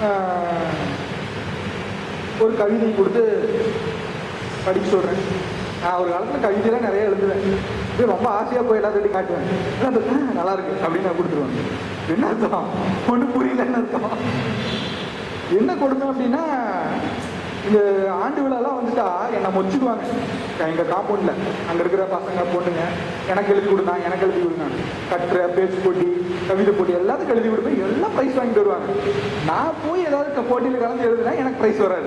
ஆஹ், ஒரு கவிதை கொடுத்து படிக்க சொல்கிறேன் நான் ஒரு காலத்தில் கவிதையெல்லாம் நிறைய எழுதுவேன் இது ரொம்ப ஆசையாக போய் எல்லாத்தையும் காட்டுவேன் எல்லாம் அந்த, "ஆ, நல்லா இருக்கு அப்படின்னு நான் கொடுத்துருவேன் என்ன அர்த்தம் ஒன்றும் புரியலன்னு அர்த்தம் என்ன கொடுமை அப்படின்னா இந்த ஆண்டு விழாலாம் வந்துட்டா என்னை மொச்சுக்குவாங்க எங்கள் காம்பவுண்டில் அங்கே இருக்கிற பசங்க பொண்ணுங்க எனக்கு எழுதி கொடுங்க எனக்கு எழுதி கொடுங்க கட்டுரை பேச்சு போட்டி கவிதை போட்டி எல்லாத்துக்கும் எழுதி கொடுப்பேன் எல்லாம் ப்ரைஸ் வாங்கிட்டு வருவாங்க நான் போய் ஏதாவது போட்டியில் கலந்து எழுதுனா எனக்கு ப்ரைஸ் வராது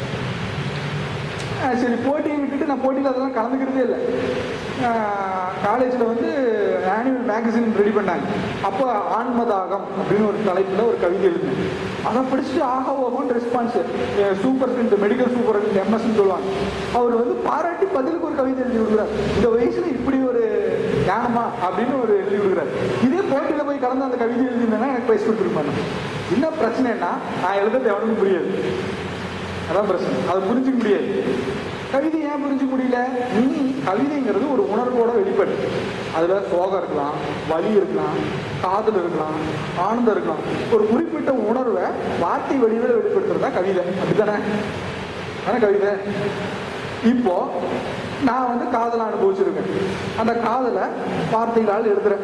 ஆஹ் சரி போட்டியை விட்டுட்டு நான் போட்டியில் அதெல்லாம் கலந்துக்கிறதே இல்லை காலேஜில் வந்து ஆனுவல் மேகசின் ரெடி பண்ணாங்க அப்போ ஆன்மதாகம் அப்படின்னு ஒரு தலைப்பில் ஒரு கவிதை எழுதினேன் அதை படிச்சுட்டு ஆஹா ஓஹோன்னு ரெஸ்பான்ஸ் சூப்பர் இந்த மெடிக்கல் சூப்பர் எம்எஸ்ன்னு சொல்லுவாங்க அவர் வந்து பாராட்டி பதிலுக்கு ஒரு கவிதை எழுதி கொடுக்குறாரு இந்த வயசுல இப்படி ஒரு ஞானமா அப்படின்னு ஒரு எழுதி கொடுக்குறாரு இதே போட்டியில் போய் கலந்து அந்த கவிதை எழுதினா எனக்கு ப்ரைஸ் கொடுத்துருப்பாங்க என்ன பிரச்சனைன்னா நான் எழுதுறது எவனுக்கும் புரியாது அதான் பிரச்சனை அதை புரிஞ்சுக்க முடியாது கவிதை ஏன் புரிஞ்சுக்க முடியல நீ கவிதைங்கிறது ஒரு உணர்வோட வெளிப்பாடு அதுல சோகம் இருக்கலாம் வலி இருக்கலாம் காதல் இருக்கலாம் ஆனந்தம் இருக்கலாம் ஒரு குறிப்பிட்ட உணர்வை வார்த்தை வடிவில் வெளிப்படுத்துறது தான் கவிதை அப்படித்தானே தானே கவிதை இப்போ நான் வந்து காதலை அனுபவிச்சிருக்கேன் அந்த காதலை வார்த்தைகளால் எழுதுறேன்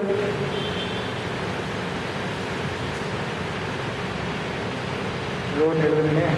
ஏதோ ஒன்று எழுதுனே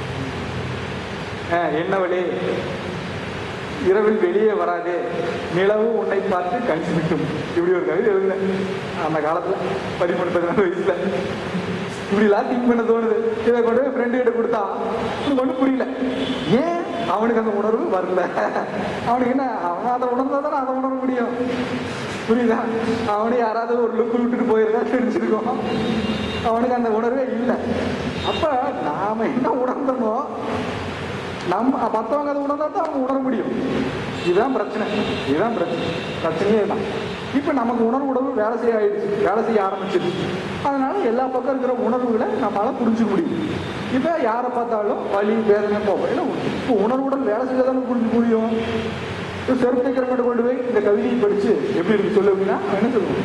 ஆஹ், என்னவளே இரவில் வெளியே வராதே நிலவு உன்னை பார்த்து கண் சிமிட்டும் இப்படி ஒரு கவிதை எழுதுனேன் அந்த காலத்துல பதிமூணு பதினாலு வயசுல இப்படிலாம் திங்க் பண்ண தோணுது இதை கொண்டு போய் ஃப்ரெண்டு கிட்ட கொடுத்தா அவனுக்கு ஒன்றும் புரியல ஏன் அவனுக்கு அந்த உணர்வு வரல அவனுக்கு என்ன அவன் அதை உணர்ந்தா தானே அதை உணர முடியும் புரியுதா அவனே யாராவது ஒரு லுக்கு விட்டுட்டு போயிருந்தா தெரிஞ்சிருக்கும் அவனுக்கு அந்த உணர்வே இல்லை அப்ப நாம என்ன உணர்ந்தோமோ நம்ம மற்றவங்க அதை உணர்ந்தா தான் அவங்க உணர முடியும் இதுதான் பிரச்சனை இதுதான் பிரச்சனை பிரச்சனையே தான் இப்போ நமக்கு உணர்வு உணர்வு வேலை செய்ய ஆயிடுச்சு வேலை செய்ய ஆரம்பிச்சிருச்சு அதனால எல்லா பக்கம் இருக்கிற உணர்வுகளை நம்மளால புரிஞ்சுக்க முடியும் இப்போ யாரை பார்த்தாலும் வலி வேதனை போகும் ஏன்னா இப்போ உணர்வுடன் வேலை செய்ய தானே புரிஞ்சுக்க முடியும் இப்போ செருப்பு தைக்கிறவங்க கொண்டு போய் இந்த கவிதையை படிச்சு எப்படி இருக்கு சொல்லு அப்படின்னா அவன் என்ன சொல்லுவான்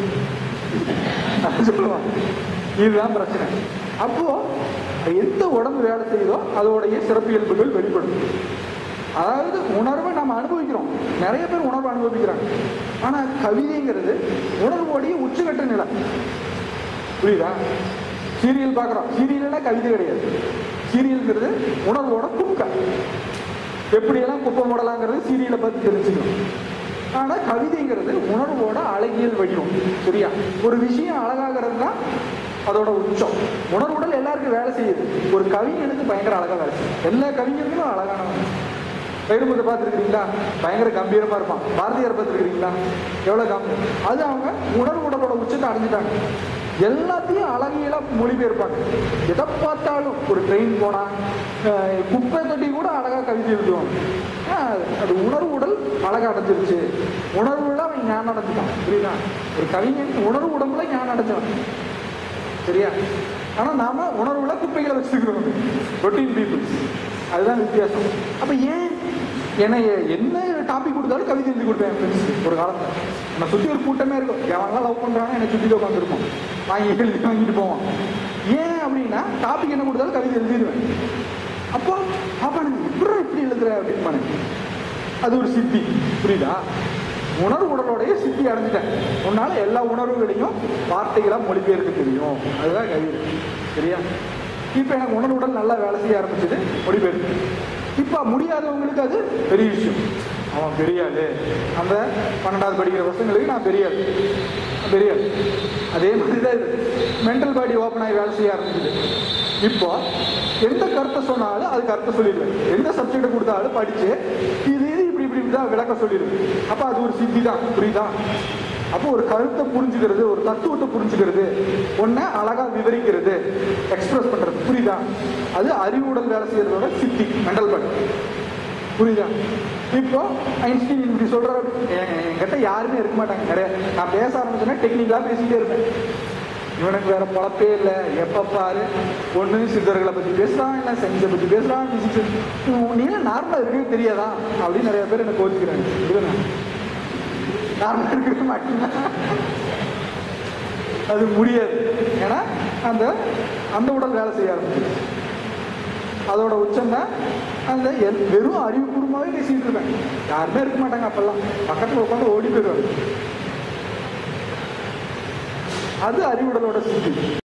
அதான் சொல்லுவான் இதுதான் பிரச்சனை அப்போ எந்த உடம்பு வேலை செய்யுதோ அதோடைய சிறப்பியல்புகள் வெளிப்படும் அதாவது உணர்வை நம்ம அனுபவிக்கிறோம் நிறைய பேர் உணர்வை அனுபவிக்கிறாங்க ஆனா கவிதைங்கிறது உணர்வோடைய உச்சகட்ட நிலை புரியுதா சீரியல் பார்க்குறோம் சீரியல்னா கவிதை கிடையாது சீரியல்ங்கிறது உணர்வோட கும்கா எப்படியெல்லாம் குப்பை மூடலாங்கிறது சீரியலை பற்றி தெரிஞ்சுக்கணும் ஆனா கவிதைங்கிறது உணர்வோட அழகியல் வடிவம் சரியா ஒரு விஷயம் அழகாகிறதுனா அதோட உச்சம் உணர்வுடல் எல்லாருக்கும் வேலை செய்யுது ஒரு கவிஞனுக்கு பயங்கர அழகா வேலை செய்யும் எல்லா கவிஞர்களும் அழகானவங்க வைரமுத்தை பார்த்துருக்கிறீங்களா பயங்கர கம்பீரமா இருப்பான் பாரதியார் பார்த்துருக்கிறீங்களா எவ்வளவு கம்பி அது அவங்க உணர்வுடலோட உச்சத்தை அடைஞ்சிட்டாங்க எல்லாத்தையும் அழகியலா மொழிபெயர்ப்பாங்க எதை பார்த்தாலும் ஒரு ட்ரெயின் போனா அஹ், குப்பை தொட்டி கூட அழகா கவிதை எழுதுவாங்க ஆஹ், அது உணர்வு உடல் அழகா அடைஞ்சிருச்சு உணர்வுல அவன் ஞானம் அடைஞ்சிட்டான் புரியுதா ஒரு கவிஞன் உணர்வு உடம்புல ஞானம் அடைஞ்சவன் சரியா ஆனா நாம உணர்வுல குப்பைகளை வச்சுக்கிறோம் ரொட்டீன் பீப்புள்ஸ் அதுதான் வித்தியாசம் அப்ப ஏன் ஏன்னா எ- என்ன டாபிக் கொடுத்தாலும் கவிதை எழுதி கொடுப்பேன் என் ஃப்ரெண்ட்ஸ் ஒரு காலத்துல நம்ம சுத்தி ஒரு கூட்டமே இருக்கும் எவன்லாம் லவ் பண்றாங்க என்னை சுத்தி உட்காந்துருப்போம் வாங்கி எழுதி வாங்கிட்டு போவான் ஏன் அப்படின்னா டாபிக் என்ன கொடுத்தாலும் கவிதை எழுதிடுவேன் அப்போ பாப்பா நீ இப்படி இப்படி எழுதுற அப்படின்னு அது ஒரு சித்தி புரியுதா உணர்வு உடலோடைய சித்தி அடைஞ்சிட்டேன் உன்னால எல்லா உணர்வுகளையும் வார்த்தைகளா மொழிபெயர்க்க தெரியும் அதுதான் கவிதை சரியா இப்போ எனக்கு உணர்வு உடல் நல்லா வேலை செய்ய ஆரம்பிச்சது மொழிபெயர்ப்பு இப்போ முடியாதவங்களுக்கு அது பெரிய விஷயம் அவன் பெரிய ஆளு அந்த பன்னெண்டாவது படிக்கிற பசங்களுக்கு நான் பெரிய ஆளு நான் பெரிய ஆளு அதே மாதிரி தான் இது மென்டல் பாடி ஓப்பன் ஆகி வேலை செய்ய ஆரம்பிச்சது இப்போ எந்த கருத்தை சொன்னாலும் அதுக்கு அர்த்தம் சொல்லிடுவேன் எந்த சப்ஜெக்ட் கொடுத்தாலும் படிச்சு இது இது இப்படி இப்படி இப்படி தான் விளக்க சொல்லிடுவேன் அப்போ அது ஒரு சித்தி தான் புரியுதா அப்போ ஒரு கருத்தை புரிஞ்சுக்கிறது ஒரு தத்துவத்தை புரிஞ்சுக்கிறது ஒன்றை அழகா விவரிக்கிறது எக்ஸ்பிரஸ் பண்றது புரியுதா அது அறிவுடன் வேலை செய்யறதோட சித்தி மெண்டல் பாடி புரியுதா இப்போ ஐன்ஸ்டீன் இப்படி சொல்றாரு என்- என்கிட்ட யாருமே இருக்க மாட்டாங்க நிறைய நான் பேச ஆரம்பிச்சேன்னா டெக்னிக்கலா பேசிட்டே இருப்பேன் இவனுக்கு வேற பொழப்பே இல்லை எப்ப பாரு ஒண்ணு சித்தர்களை பத்தி பேசுறான் இல்லை சயின்ஸை பத்தி பேசுறான் physics. நீ நார்மலா இருக்கவே தெரியாதா அப்படின்னு நிறைய பேர் எனக்கு கோச்சிக்கிறாங்க இதுதானே நார்மலா இருக்கவே மாட்டீங்க அது முடியாது ஏன்னா அந்த அந்த உடல் வேலை செய்ய ஆரம்பிச்சிருச்சு அதோட உச்சம் தான் அந்த எல் வெறும் அறிவுபூர்வமாகவே பேசிட்டு இருப்பேன் யாருமே இருக்க மாட்டாங்க அப்பெல்லாம் பக்கத்தில் உட்காந்து ஓடி போயிடுவாங்க அது அறிவுடலோட சித்தி